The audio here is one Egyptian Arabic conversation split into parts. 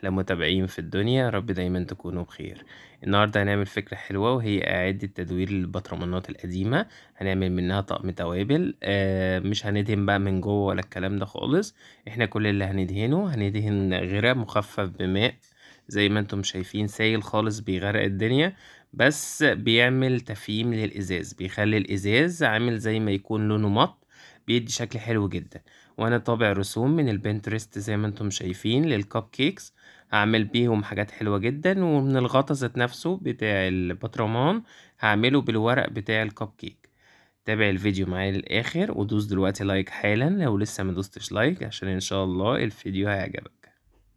أحلى متابعين في الدنيا يا رب دايما تكونوا بخير النهاردة هنعمل فكرة حلوة وهي إعادة تدوير البطرمانات القديمة هنعمل منها طقم توابل آه مش هندهن بقى من جوه ولا الكلام ده خالص احنا كل اللي هندهنه هندهن غراء مخفف بماء زي ما انتم شايفين سايل خالص بيغرق الدنيا بس بيعمل تفييم للإزاز بيخلي الإزاز عامل زي ما يكون لونه مط بيدي شكل حلو جدا وانا طابع رسوم من البنترست زي ما انتم شايفين للكب كيكس هعمل بيهم حاجات حلوة جدا ومن الغطا ذات نفسه بتاع البطرمان هعمله بالورق بتاع الكب كيك تابع الفيديو معايا للآخر ودوس دلوقتي لايك حالا لو لسه ما دوستش لايك عشان ان شاء الله الفيديو هيعجبك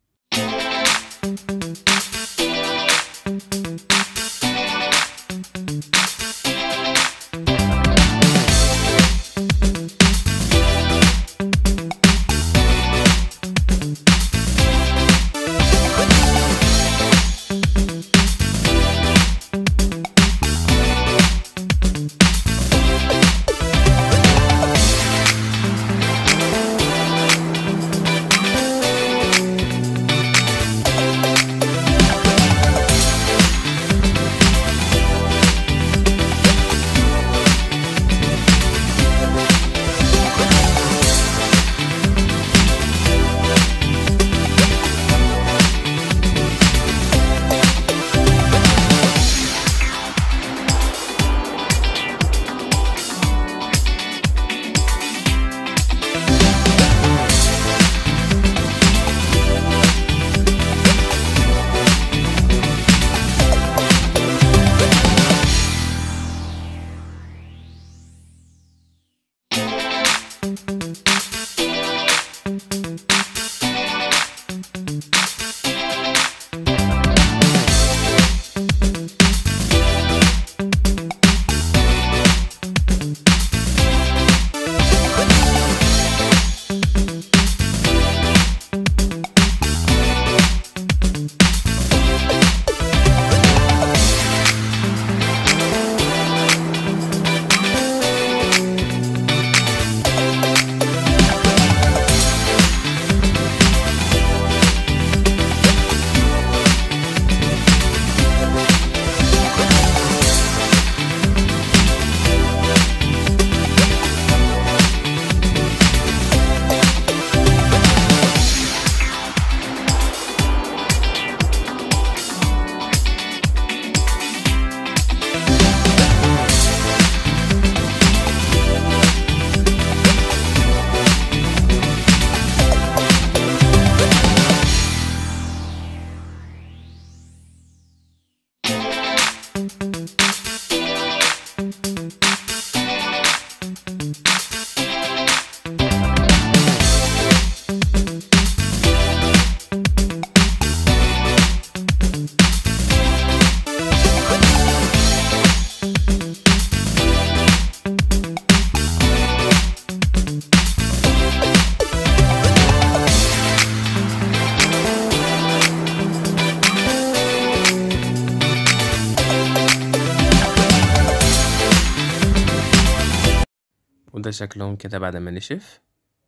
وده شكلهم كده بعد ما نشف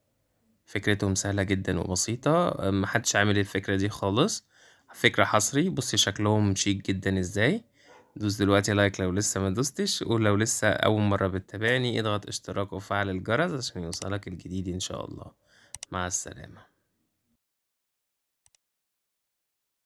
فكرتهم سهلة جدا وبسيطة محدش عامل الفكرة دي خالص فكرة حصري بصي شكلهم شيك جدا ازاي دوس دلوقتي لايك لو لسه ما دوستش ولو لسه أول مرة بتتابعني اضغط اشتراك وفعل الجرس عشان يوصلك الجديد إن شاء الله مع السلامة